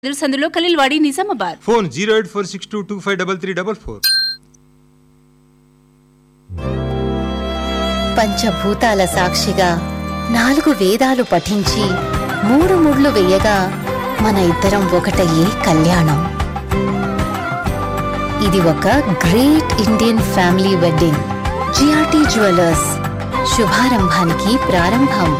సందులో Khaleelwadi Nizamabad phone zero eight four six two two five double three double four పంచభూతాల సాక్షిగా నాలుగు వేదాలు పఠించి మూడు ముళ్ళు వేయగా మన ఇద్దరం ఒకటయ్యే కళ్యాణం ఇది ఒక great Indian family wedding GRT jewellers శుభారంభానికి ప్రారంభం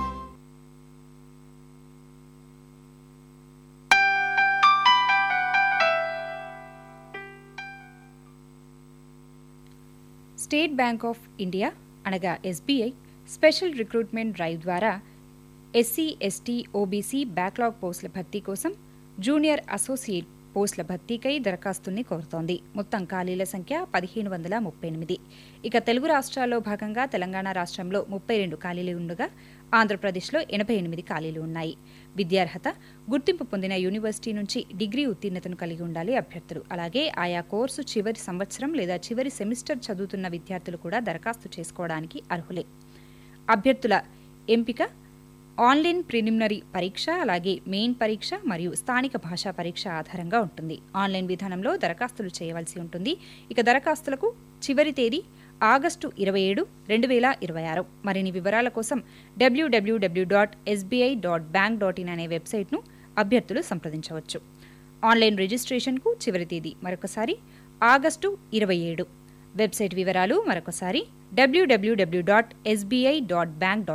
స్టేట్ బ్యాంక్ ఆఫ్ ఇండియా అనగా ఎస్బీఐ స్పెషల్ రిక్రూట్మెంట్ డ్రైవ్ ద్వారా ఎస్సీ ఎస్టీ ఓబీసీ బ్యాక్లాగ్ పోస్టుల భర్తీ కోసం జూనియర్ అసోసియేట్ పోస్టుల భర్తీకై దరఖాస్తుల్ని కోరుతోంది మొత్తం ఖాళీల సంఖ్య పదిహేను వందల ముప్పై ఎనిమిది ఇక తెలుగు రాష్ట్రాల్లో భాగంగా తెలంగాణ రాష్ట్రంలో ముప్పై రెండు ఖాళీలు ఉండగా ఆంధ్రప్రదేశ్లో ఎనభై ఎనిమిది ఖాళీలు ఉన్నాయి విద్యార్హత గుర్తింపు పొందిన యూనివర్సిటీ నుంచి డిగ్రీ ఉత్తీర్ణతను కలిగి ఉండాలి అభ్యర్థులు అలాగే ఆయా కోర్సు చివరి సంవత్సరం లేదా చివరి సెమిస్టర్ చదువుతున్న విద్యార్థులు కూడా దరఖాస్తు చేసుకోవడానికి అర్హులే అభ్యర్థుల ఎంపిక ఆన్లైన్ ప్రిలిమినరీ పరీక్ష అలాగే మెయిన్ పరీక్ష మరియు స్థానిక భాషా పరీక్ష ఆధారంగా ఉంటుంది ఆన్లైన్ విధానంలో దరఖాస్తులు చేయవలసి ఉంటుంది ఇక దరఖాస్తులకు చివరి తేదీ ఆగస్టు ఇరవై ఏడు రెండు వేల ఇరవై ఆరు మరిన్ని వివరాల కోసం WWW dot SBI dot bank dot in అనే వెబ్సైట్ను అభ్యర్థులు సంప్రదించవచ్చు ఆన్లైన్ రిజిస్ట్రేషన్కు చివరి తేదీ మరొకసారి ఆగస్టు ఇరవై ఏడు వెబ్సైట్ వివరాలు మరొకసారి WWW dot SBI dot bank